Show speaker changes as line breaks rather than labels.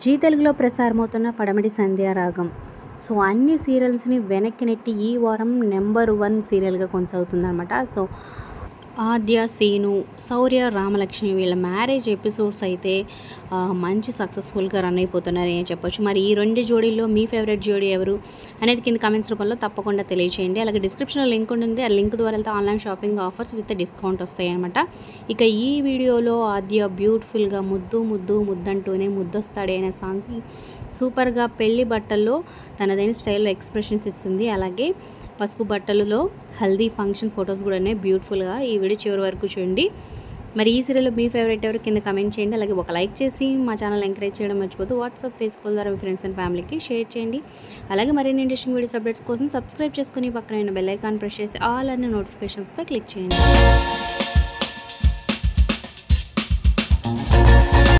G తెలుగులో ప్రసారమవుతున్న పడమటి సంధ్యారాగం so అన్ని సీరియల్స్ని వెనక్కి నెట్టి ఈ వారం నెంబర్ వన్ సీరియల్గా కొనసాగుతుందన్నమాట సో ఆద్య సీను శౌర్య రామలక్ష్మి వీళ్ళ మ్యారేజ్ ఎపిసోడ్స్ అయితే ఆ, మంచి సక్సెస్ఫుల్గా రన్ అయిపోతున్నారు అని చెప్పొచ్చు మరి ఈ రెండు జోడీల్లో మీ ఫేవరెట్ జోడీ ఎవరు అనేది కింద కమెంట్స్ రూపంలో తప్పకుండా తెలియచేయండి అలాగే డిస్క్రిప్షన్లో లింక్ ఉంటుంది ఆ లింక్ ద్వారా వెళ్తే online shopping offers with discount వస్తాయి అనమాట ఇక ఈ వీడియోలో ఆద్య బ్యూటిఫుల్గా ముద్దు ముద్దు ముద్దంటూనే ముద్దొస్తాడే అనే సాంగ్కి సూపర్గా పెళ్లి బట్టల్లో తనదైన స్టైల్లో ఎక్స్ప్రెషన్స్ ఇస్తుంది అలాగే పసుపు బట్టలలో హల్దీ ఫంక్షన్ ఫొటోస్ కూడా ఉన్నాయి బ్యూటిఫుల్గా ఈ వీడియో చివరి వరకు చూడండి మరి ఈ సీరియల్లో మీ ఫేవరెట్ ఎవరు కింద కమెంట్ చేయండి అలాగే ఒక లైక్ చేసి మా ఛానల్ ఎంకరేజ్ చేయడం మర్చిపోతూ వాట్సాప్ ఫేస్బుక్ ద్వారా మీ ఫ్రెండ్స్ అండ్ ఫ్యామిలీకి షేర్ చేయండి అలాగే మరిన్ని ఇంట్రెస్టింగ్ వీడియోస్ అప్డేట్స్ కోసం సబ్స్క్రైబ్ చేసుకుని పక్కన బెల్ ఐకాన్ ప్రెస్ చేసి ఆల్ అనే నోటిఫికేషన్స్పై క్లిక్ చేయండి